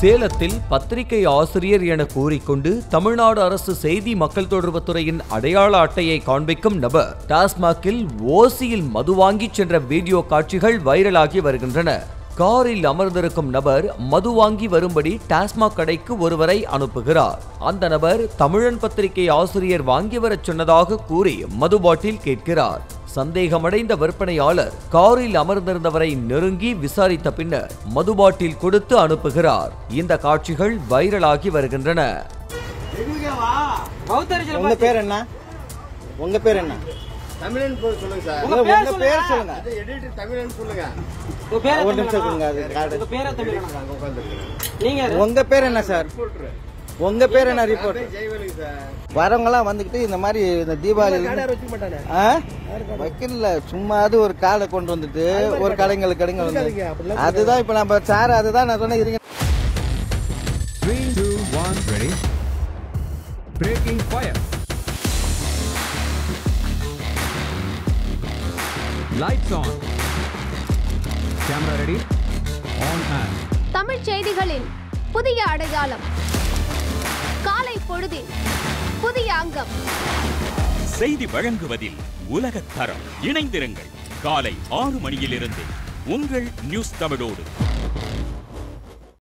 சேலத்தில் பத்திரிகை ஆசிரியர் என கூறிக்கொண்டு தமிழ்நாடு அரசு செய்தி மக்கள் தொடர்புத் துறையின் அடையாள அட்டையை காண்பிக்கும் நபர் டாஸ்மாகில் ஓசியில் மது வாங்கிச் சென்ற வீடியோ காட்சிகள் வைரலாகி வருகின்றன காரில் அமர்ந்திருக்கும் நபர் மது வாங்கி வரும்படி டாஸ்மாக் கடைக்கு ஒருவரை அனுப்புகிறார் அந்த நபர் தமிழன் பத்திரிகை ஆசிரியர் வாங்கி வரச் சொன்னதாக கூறி மது பாட்டில் கேட்கிறார் சந்தேகமடைந்த விற்பனையாளர் காரில் அமர்ந்திருந்தவரை நெருங்கி விசாரித்த பின்னர் மது பாட்டில் கொடுத்து அனுப்புகிறார் இந்த காட்சிகள் வைரலாகி வருகின்றன பௌத்தரிச்சல் உங்க பேர் என்ன உங்க பேர் என்ன தமிழன் போய் சொல்லுங்க சார் உங்க இல்ல, பேர் உங்க பேர் சொல்லுங்க. சொல்லுங்க அது எடிட்டர் தமிழன் சொல்லுங்க உங்க பேர ஒரு நிமிஷம் தமிழனா? கொடுங்க, அது கார்டு. உங்க பேர தமிழனா? உட்காந்துருக்கேன் நீங்க யாரு? உங்க பேர் என்ன சார் உங்க பேர் என்ன ரிப்போர்ட் ஜெய்வலுங்க சார் வரவங்க எல்லாம் வந்துகிட்டு இந்த மாதிரி இந்த தீபாவளி ஆ? வைக்கல சும்மா அது ஒரு காலை கொண்டு வந்துட்டு ஒரு கடைங்களுக்கு கடைங்க வந்து அதுதான் இப்ப நம்ம சார் அதுதான் நான் சொன்னேன் இருங்க Three, two, one, ready. Breaking fire. Lights on. Camera ready. On and. தமிழ்ச் செய்திகளின் புதிய அடையாளம் காலை பொழுதில் புதிய அங்கம் செய்தி வழங்குவதில் உலகத் தரம் இணைந்திருங்கள் காலை ஆறு மணியிலிருந்து உங்கள் நியூஸ் தமிழோடு